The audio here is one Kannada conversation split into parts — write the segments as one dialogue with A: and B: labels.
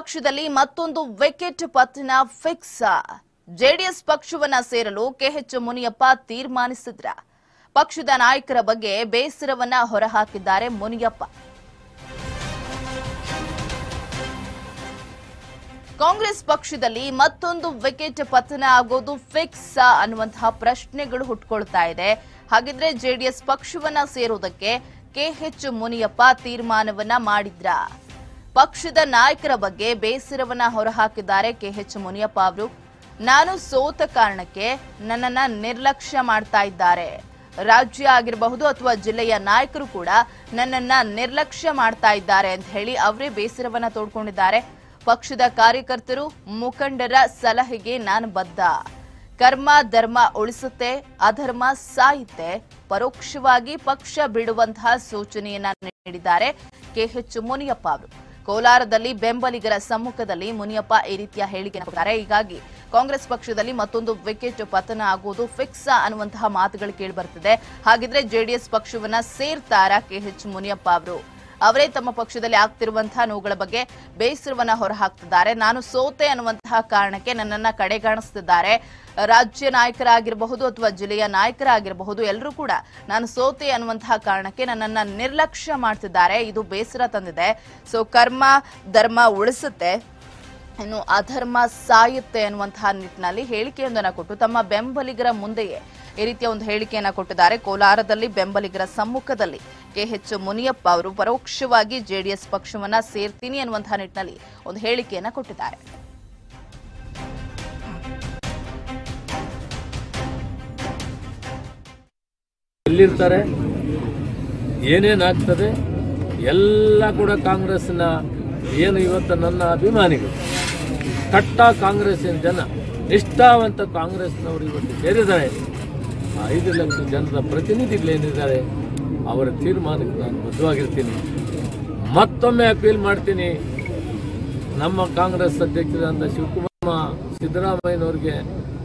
A: ಪಕ್ಷದಲ್ಲಿ ಮತ್ತೊಂದು ವಿಕೆಟ್ ಪತನ ಫಿಕ್ಸ್ ಜೆಡಿಎಸ್ ಪಕ್ಷವನ್ನ ಸೇರಲು ಕೆಎಚ್ ಮುನಿಯಪ್ಪ ತೀರ್ಮಾನಿಸಿದ್ರ ಪಕ್ಷದ ನಾಯಕರ ಬಗ್ಗೆ ಬೇಸರವನ್ನ ಹೊರಹಾಕಿದ್ದಾರೆ ಮುನಿಯಪ್ಪ ಕಾಂಗ್ರೆಸ್ ಪಕ್ಷದಲ್ಲಿ ಮತ್ತೊಂದು ವಿಕೆಟ್ ಪತನ ಆಗೋದು ಫಿಕ್ಸ್ ಅನ್ನುವಂತಹ ಪ್ರಶ್ನೆಗಳು ಹುಟ್ಕೊಳ್ತಾ ಇದೆ ಹಾಗಿದ್ರೆ ಜೆಡಿಎಸ್ ಪಕ್ಷವನ್ನ ಸೇರೋದಕ್ಕೆ ಕೆಎಚ್ ಮುನಿಯಪ್ಪ ತೀರ್ಮಾನವನ್ನ ಮಾಡಿದ್ರ ಪಕ್ಷದ ನಾಯಕರ ಬಗ್ಗೆ ಬೇಸರವನ್ನ ಹೊರಹಾಕಿದ್ದಾರೆ ಕೆಎಚ್ ಮುನಿಯಪ್ಪ ಅವರು ನಾನು ಸೋತ ಕಾರಣಕ್ಕೆ ನನ್ನನ್ನ ನಿರ್ಲಕ್ಷ್ಯ ಮಾಡ್ತಾ ಇದ್ದಾರೆ ರಾಜ್ಯ ಆಗಿರಬಹುದು ಅಥವಾ ಜಿಲ್ಲೆಯ ನಾಯಕರು ಕೂಡ ನನ್ನನ್ನ ನಿರ್ಲಕ್ಷ್ಯ ಮಾಡ್ತಾ ಇದ್ದಾರೆ ಅಂತ ಹೇಳಿ ಅವರೇ ಬೇಸರವನ್ನ ತೋಡ್ಕೊಂಡಿದ್ದಾರೆ ಪಕ್ಷದ ಕಾರ್ಯಕರ್ತರು ಮುಖಂಡರ ಸಲಹೆಗೆ ನಾನು ಬದ್ಧ ಕರ್ಮ ಧರ್ಮ ಉಳಿಸುತ್ತೆ ಅಧರ್ಮ ಸಾಯುತ್ತೆ ಪರೋಕ್ಷವಾಗಿ ಪಕ್ಷ ಬಿಡುವಂತಹ ಸೂಚನೆಯನ್ನ ನೀಡಿದ್ದಾರೆ ಕೆಎಚ್ ಮುನಿಯಪ್ಪ ಅವರು ಕೋಲಾರದಲ್ಲಿ ಬೆಂಬಲಿಗರ ಸಮ್ಮುಖದಲ್ಲಿ ಮುನಿಯಪ್ಪ ಈ ರೀತಿಯ ಹೇಳಿಕೆ ಕೊಟ್ಟಿದ್ದಾರೆ ಹೀಗಾಗಿ ಕಾಂಗ್ರೆಸ್ ಪಕ್ಷದಲ್ಲಿ ಮತ್ತೊಂದು ವಿಕೆಟ್ ಪತನ ಆಗುವುದು ಫಿಕ್ಸ್ ಅನ್ನುವಂತಹ ಮಾತುಗಳು ಕೇಳಿ ಬರ್ತಿದೆ ಹಾಗಿದ್ರೆ ಜೆಡಿಎಸ್ ಪಕ್ಷವನ್ನ ಸೇರ್ತಾರಾ ಕೆಎಚ್ ಮುನಿಯಪ್ಪ ಅವರು ಅವರೇ ತಮ್ಮ ಪಕ್ಷದಲ್ಲಿ ಆಗ್ತಿರುವಂತಹ ನೋವುಗಳ ಬಗ್ಗೆ ಬೇಸರವನ್ನ ಹೊರಹಾಕ್ತಿದ್ದಾರೆ ನಾನು ಸೋತೆ ಅನ್ನುವಂತಹ ಕಾರಣಕ್ಕೆ ನನ್ನನ್ನ ಕಡೆಗಾಣಿಸ್ತಿದ್ದಾರೆ ರಾಜ್ಯ ನಾಯಕರಾಗಿರಬಹುದು ಅಥವಾ ಜಿಲ್ಲೆಯ ನಾಯಕರಾಗಿರಬಹುದು ಎಲ್ಲರೂ ಕೂಡ ನಾನು ಸೋತೆ ಅನ್ನುವಂತಹ ಕಾರಣಕ್ಕೆ ನನ್ನನ್ನ ನಿರ್ಲಕ್ಷ್ಯ ಮಾಡ್ತಿದ್ದಾರೆ ಇದು ಬೇಸರ ತಂದಿದೆ ಸೊ ಕರ್ಮ ಧರ್ಮ ಉಳಿಸುತ್ತೆ ಇನ್ನು ಅಧರ್ಮ ಸಾಯುತ್ತೆ ಅನ್ನುವಂತಹ ನಿಟ್ಟಿನಲ್ಲಿ ಹೇಳಿಕೆಯೊಂದನ್ನ ಕೊಟ್ಟು ತಮ್ಮ ಬೆಂಬಲಿಗರ ಮುಂದೆಯೇ ಈ ರೀತಿಯ ಒಂದು ಹೇಳಿಕೆಯನ್ನ ಕೊಟ್ಟಿದ್ದಾರೆ ಕೋಲಾರದಲ್ಲಿ ಬೆಂಬಲಿಗರ ಸಮ್ಮುಖದಲ್ಲಿ ಕೆಎಚ್ ಮುನಿಯಪ್ಪ ಅವರು ಪರೋಕ್ಷವಾಗಿ ಜೆಡಿಎಸ್ ಪಕ್ಷವನ್ನ ಸೇರ್ತೀನಿ ಅನ್ನುವಂತಹ ನಿಟ್ಟಿನಲ್ಲಿ ಒಂದು ಹೇಳಿಕೆಯನ್ನ ಕೊಟ್ಟಿದ್ದಾರೆ
B: ಎಲ್ಲಿರ್ತಾರೆ ಏನೇನಾಗ್ತದೆ ಎಲ್ಲ ಕೂಡ ಕಾಂಗ್ರೆಸ್ನ ಏನು ಇವತ್ತು ನನ್ನ ಅಭಿಮಾನಿಗಳು ಕಟ್ಟ ಕಾಂಗ್ರೆಸ್ಸಿನ ಜನ ನಿಷ್ಠಾವಂತ ಕಾಂಗ್ರೆಸ್ನವರು ಇವತ್ತು ಸೇರಿದ್ದಾರೆ ಆ ಐದು ಲಕ್ಷ ಜನರ ಪ್ರತಿನಿಧಿಗಳೇನಿದ್ದಾರೆ ಅವರ ತೀರ್ಮಾನಕ್ಕೆ ನಾನು ಬದ್ಧವಾಗಿರ್ತೀನಿ ಮತ್ತೊಮ್ಮೆ ಅಪೀಲ್ ಮಾಡ್ತೀನಿ ನಮ್ಮ ಕಾಂಗ್ರೆಸ್ ಅಧ್ಯಕ್ಷರಾದ ಶಿವಕುಮಾರ ಸಿದ್ದರಾಮಯ್ಯನವ್ರಿಗೆ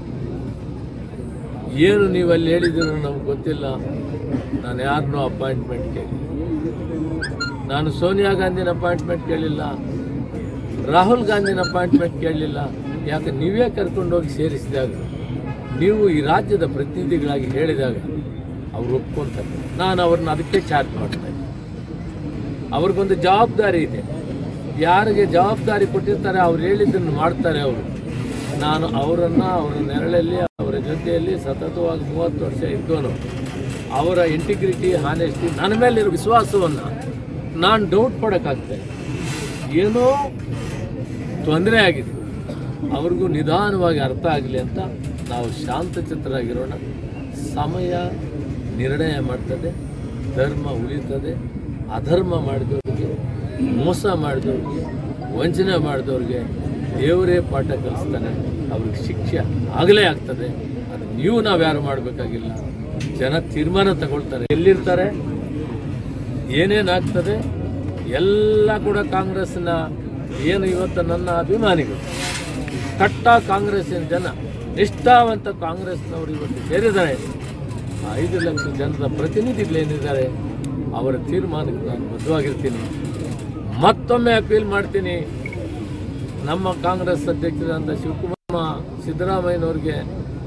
B: ಏನು ನೀವು ಅಲ್ಲಿ ಹೇಳಿದ್ದೀರೋ ನಮ್ಗೆ ಗೊತ್ತಿಲ್ಲ ನಾನು ಯಾರನ್ನೂ ಅಪಾಯಿಂಟ್ಮೆಂಟ್ ಕೇಳಿ ನಾನು ಸೋನಿಯಾ ಗಾಂಧಿನ ಅಪಾಯಿಂಟ್ಮೆಂಟ್ ಕೇಳಿಲ್ಲ ರಾಹುಲ್ ಗಾಂಧಿನ ಅಪಾಯಿಂಟ್ಮೆಂಟ್ ಕೇಳಲಿಲ್ಲ ಯಾಕೆ ನೀವೇ ಕರ್ಕೊಂಡೋಗಿ ಸೇರಿಸಿದಾಗ ನೀವು ಈ ರಾಜ್ಯದ ಪ್ರತಿನಿಧಿಗಳಾಗಿ ಹೇಳಿದಾಗ ಅವ್ರು ಒಪ್ಕೊಂತಾರೆ ನಾನು ಅವ್ರನ್ನ ಅದಕ್ಕೆ ಚಾರ್ಜ್ ಮಾಡ್ತಾ ಇದ್ದೀನಿ ಅವ್ರಿಗೊಂದು ಜವಾಬ್ದಾರಿ ಇದೆ ಯಾರಿಗೆ ಜವಾಬ್ದಾರಿ ಕೊಟ್ಟಿರ್ತಾರೆ ಅವ್ರು ಹೇಳಿದ್ದನ್ನು ಮಾಡ್ತಾರೆ ಅವರು ನಾನು ಅವರನ್ನು ಅವರ ನೆರಳಲ್ಲಿ ಅವರ ಜೊತೆಯಲ್ಲಿ ಸತತವಾಗಿ ಮೂವತ್ತು ವರ್ಷ ಇದ್ದವನು ಅವರ ಇಂಟಿಗ್ರಿಟಿ ಹಾನೆಸ್ಟಿ ನನ್ನ ಮೇಲಿರೋ ವಿಶ್ವಾಸವನ್ನು ನಾನು ಡೌಟ್ ಪಡೋಕ್ಕಾಗ್ತದೆ ಏನೋ ತೊಂದರೆ ಆಗಿದೆ ಅವ್ರಿಗೂ ನಿಧಾನವಾಗಿ ಅರ್ಥ ಆಗಲಿ ಅಂತ ನಾವು ಶಾಂತಚಿತ್ತರಾಗಿರೋಣ ಸಮಯ ನಿರ್ಣಯ ಮಾಡ್ತದೆ ಧರ್ಮ ಉಳಿತದೆ ಅಧರ್ಮ ಮಾಡಿದವ್ರಿಗೆ ಮೋಸ ಮಾಡಿದವ್ರಿಗೆ ವಂಚನೆ ಮಾಡಿದವ್ರಿಗೆ ದೇವರೇ ಪಾಠ ಕಲಿಸ್ತಾನೆ ಅವ್ರಿಗೆ ಶಿಕ್ಷೆ ಆಗಲೇ ಆಗ್ತದೆ ಅದು ನೀವು ನಾವು ಯಾರು ಮಾಡಬೇಕಾಗಿಲ್ಲ ಜನ ತೀರ್ಮಾನ ತಗೊಳ್ತಾರೆ ಎಲ್ಲಿರ್ತಾರೆ ಏನೇನಾಗ್ತದೆ ಎಲ್ಲ ಕೂಡ ಕಾಂಗ್ರೆಸ್ನ ಏನು ಇವತ್ತು ನನ್ನ ಅಭಿಮಾನಿಗಳು ಕಟ್ಟ ಕಾಂಗ್ರೆಸ್ಸಿನ ಜನ ನಿಷ್ಠಾವಂತ ಕಾಂಗ್ರೆಸ್ನವರು ಇವತ್ತು ಸೇರಿದ್ದಾರೆ ಆ ಐದು ಲಕ್ಷ ಜನರ ಪ್ರತಿನಿಧಿಗಳೇನಿದ್ದಾರೆ ಅವರ ತೀರ್ಮಾನಕ್ಕೆ ನಾನು ಬದ್ಧವಾಗಿರ್ತೀನಿ ಮತ್ತೊಮ್ಮೆ ಅಪೀಲ್ ಮಾಡ್ತೀನಿ ನಮ್ಮ ಕಾಂಗ್ರೆಸ್ ಅಧ್ಯಕ್ಷರಾದ ಶಿವಕುಮಾರ ಸಿದ್ದರಾಮಯ್ಯನವ್ರಿಗೆ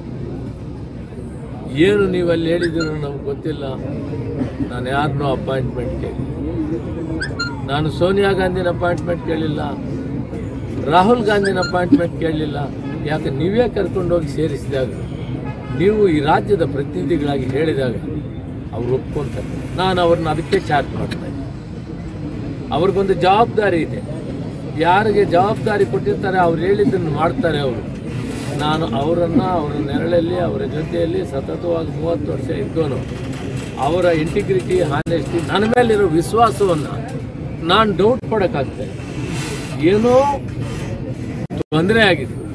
B: ಏನು ನೀವು ಅಲ್ಲಿ ಹೇಳಿದ್ದೀರೋ ನಮ್ಗೆ ಗೊತ್ತಿಲ್ಲ ನಾನು ಯಾರನ್ನೂ ಅಪಾಯಿಂಟ್ಮೆಂಟ್ ಕೇಳಿ ನಾನು ಸೋನಿಯಾ ಗಾಂಧಿನ ಅಪಾಯಿಂಟ್ಮೆಂಟ್ ಕೇಳಿಲ್ಲ ರಾಹುಲ್ ಗಾಂಧಿನ ಅಪಾಯಿಂಟ್ಮೆಂಟ್ ಕೇಳಲಿಲ್ಲ ಯಾಕೆ ನೀವೇ ಕರ್ಕೊಂಡೋಗಿ ಸೇರಿಸಿದಾಗ ನೀವು ಈ ರಾಜ್ಯದ ಪ್ರತಿನಿಧಿಗಳಾಗಿ ಹೇಳಿದಾಗ ಅವ್ರು ಒಪ್ಕೊಂತಾರೆ ನಾನು ಅವ್ರನ್ನ ಅದಕ್ಕೆ ಚಾರ್ಜ್ ಮಾಡ್ತಾ ಇದ್ದೀನಿ ಅವ್ರಿಗೊಂದು ಜವಾಬ್ದಾರಿ ಇದೆ ಯಾರಿಗೆ ಜವಾಬ್ದಾರಿ ಕೊಟ್ಟಿರ್ತಾರೆ ಅವ್ರು ಹೇಳಿದ್ದನ್ನು ಮಾಡ್ತಾರೆ ಅವರು ನಾನು ಅವರನ್ನು ಅವರ ನೆರಳಲ್ಲಿ ಅವರ ಜೊತೆಯಲ್ಲಿ ಸತತವಾಗಿ ಮೂವತ್ತು ವರ್ಷ ಇದ್ದವನು ಅವರ ಇಂಟಿಗ್ರಿಟಿ ಹಾನೆಸ್ಟಿ ನನ್ನ ಮೇಲಿರೋ ವಿಶ್ವಾಸವನ್ನು ನಾನು ಡೌಟ್ ಪಡೋಕ್ಕಾಗ್ತದೆ ಏನೋ ತೊಂದರೆ ಆಗಿದೆ